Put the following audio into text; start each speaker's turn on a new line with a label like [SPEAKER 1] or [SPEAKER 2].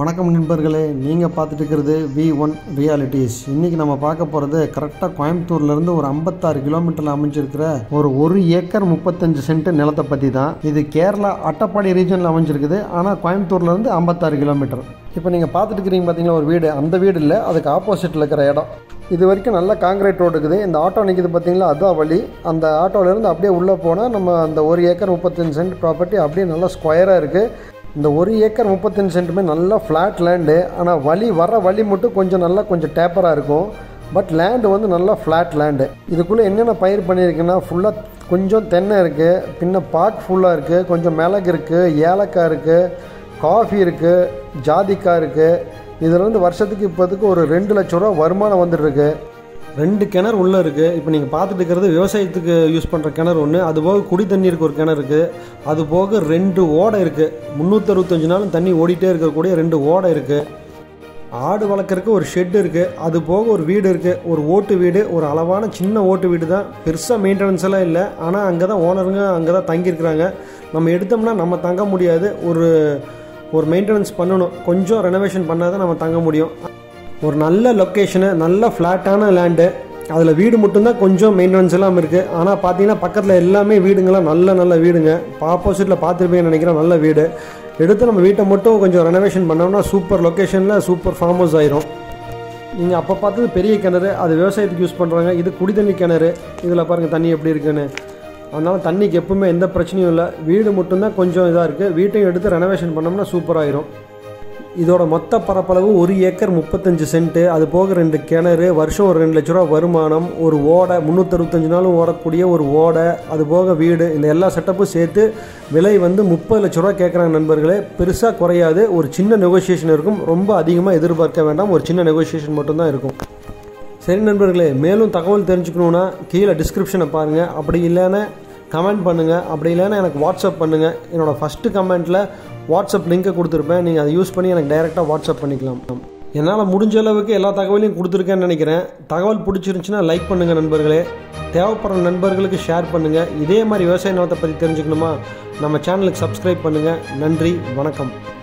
[SPEAKER 1] வணக்கம் நண்பர்களே நீங்கள் பார்த்துட்டு இருக்கிறது வி ஒன் ரியாலிட்டிஸ் இன்றைக்கி நம்ம பார்க்க போகிறது கரெக்டாக கோயம்புத்தூர்லேருந்து ஒரு ஐம்பத்தாறு கிலோமீட்டரில் அமைஞ்சிருக்கிற ஒரு ஒரு ஏக்கர் முப்பத்தஞ்சு சென்ட் நிலத்தை பற்றி தான் இது கேரளா அட்டப்பாடி ரீஜனில் அமைஞ்சிருக்குது ஆனால் கோயம்புத்தூர்லேருந்து ஐம்பத்தாறு கிலோமீட்டர் இப்போ நீங்கள் பார்த்துட்டு இருக்கிறீங்க பார்த்தீங்களா ஒரு வீடு அந்த வீடு இல்லை அதுக்கு ஆப்போசிட்டில் இருக்கிற இடம் இது வரைக்கும் நல்ல காங்கிரீட் ரோடு இருக்குது இந்த ஆட்டோ நிற்கிது பார்த்தீங்களா அதுதான் வழி அந்த ஆட்டோலேருந்து அப்படியே உள்ளே போனால் நம்ம அந்த ஒரு ஏக்கர் முப்பத்தஞ்சு சென்ட் ப்ராப்பர்ட்டி அப்படியே நல்லா ஸ்கொயராக இருக்குது இந்த ஒரு ஏக்கர் முப்பத்தஞ்சு சென்ட்டுமே நல்லா ஃப்ளாட் லேண்டு ஆனால் வழி வர வழி மட்டும் கொஞ்சம் நல்லா கொஞ்சம் டேப்பராக இருக்கும் பட் லேண்டு வந்து நல்லா ஃப்ளாட் லேண்டு இதுக்குள்ளே என்னென்ன பயிர் பண்ணியிருக்குன்னா ஃபுல்லாக கொஞ்சம் தென்னை இருக்குது பின்ன பாக் ஃபுல்லாக இருக்குது கொஞ்சம் மிளகு இருக்குது ஏலக்காய் இருக்குது காஃபி இருக்குது ஜாதிக்காய் இருக்குது இதில் வந்து வருஷத்துக்கு இப்போதுக்கு ஒரு ரெண்டு லட்ச ரூபா வருமானம் வந்துட்டுருக்கு ரெண்டு கிணறு உள்ளே இருக்குது இப்போ நீங்கள் பார்த்துட்டு இருக்கிறது விவசாயத்துக்கு யூஸ் பண்ணுற கிணறு ஒன்று அது போக குடி தண்ணீருக்கு ஒரு கிணறு இருக்குது அது போக ரெண்டு ஓடை இருக்குது முந்நூற்றறுபத்தஞ்சு நாளும் தண்ணி ஓடிட்டே இருக்கக்கூடிய ரெண்டு ஓடை இருக்குது ஆடு வளர்க்குறதுக்கு ஒரு ஷெட் இருக்குது அது போக ஒரு வீடு இருக்குது ஒரு ஓட்டு வீடு ஒரு அளவான சின்ன ஓட்டு வீடு தான் பெருசாக மெயின்டெனன்ஸ் எல்லாம் இல்லை ஆனால் அங்கே தான் ஓனருங்க அங்கே தான் தங்கியிருக்கிறாங்க நம்ம எடுத்தோம்னா நம்ம தங்க முடியாது ஒரு ஒரு மெயின்டெனன்ஸ் பண்ணணும் கொஞ்சம் ரெனோவேஷன் பண்ணால் தான் நம்ம தங்க முடியும் ஒரு நல்ல லொக்கேஷனு நல்ல ஃப்ளாட்டான லேண்டு அதில் வீடு மட்டும்தான் கொஞ்சம் மெயின்டெனன்ஸ் எல்லாம் இருக்குது ஆனால் பார்த்தீங்கன்னா பக்கத்தில் எல்லாமே வீடுங்களாம் நல்ல நல்ல வீடுங்க ஆப்போசிட்டில் பார்த்துருப்பீங்கன்னு நினைக்கிறேன் நல்ல வீடு எடுத்து நம்ம வீட்டை மட்டும் கொஞ்சம் ரெனோவேஷன் பண்ணோம்னா சூப்பர் லொக்கேஷனில் சூப்பர் ஃபார்ம் ஹவுஸ் ஆயிரும் நீங்கள் அப்போ பார்த்தது பெரிய கிணறு அது விவசாயத்துக்கு யூஸ் பண்ணுறாங்க இது குடி தண்ணி கிணறு இதில் பாருங்கள் தண்ணி எப்படி இருக்குன்னு அதனால் தண்ணிக்கு எப்பவுமே எந்த பிரச்சனையும் இல்லை வீடு மட்டும்தான் கொஞ்சம் இதாக இருக்குது வீட்டையும் எடுத்து ரெனோவேஷன் பண்ணோம்னா சூப்பராகிரும் இதோட மொத்த பரப்பளவு ஒரு ஏக்கர் முப்பத்தஞ்சு சென்ட்டு அது போக ரெண்டு கிணறு வருஷம் ஒரு ரெண்டு லட்ச ரூபா வருமானம் ஒரு ஓடை முந்நூற்றறுபத்தஞ்சு நாளும் ஓடக்கூடிய ஒரு ஓடை அது போக வீடு இந்த எல்லா செட்டப்பும் சேர்த்து விலை வந்து முப்பது லட்ச ரூபா கேட்குறாங்க நண்பர்களே பெருசாக குறையாது ஒரு சின்ன நெகோசியேஷன் இருக்கும் ரொம்ப அதிகமாக எதிர்பார்க்க வேண்டாம் ஒரு சின்ன நெகோசியேஷன் மட்டும்தான் இருக்கும் சரி நண்பர்களே மேலும் தகவல் தெரிஞ்சுக்கணுன்னா கீழே டிஸ்கிரிப்ஷனை பாருங்கள் அப்படி இல்லைன்னா கமெண்ட் பண்ணுங்கள் அப்படி இல்லைன்னா எனக்கு வாட்ஸ்அப் பண்ணுங்கள் என்னோடய ஃபஸ்ட்டு கமெண்ட்டில் வாட்ஸ்அப் லிங்க்கை கொடுத்துருப்பேன் நீங்கள் அதை யூஸ் பண்ணி எனக்கு டைரெக்டாக வாட்ஸ்அப் பண்ணிக்கலாம் என்னால் முடிஞ்ச அளவுக்கு எல்லா தகவலையும் கொடுத்துருக்கேன்னு நினைக்கிறேன் தகவல் பிடிச்சிருந்துச்சுன்னா லைக் பண்ணுங்கள் நண்பர்களே தேவைப்படுற நண்பர்களுக்கு ஷேர் பண்ணுங்கள் இதே மாதிரி விவசாய நிலத்தை பற்றி தெரிஞ்சுக்கணுமா நம்ம சேனலுக்கு சப்ஸ்கிரைப் பண்ணுங்கள் நன்றி வணக்கம்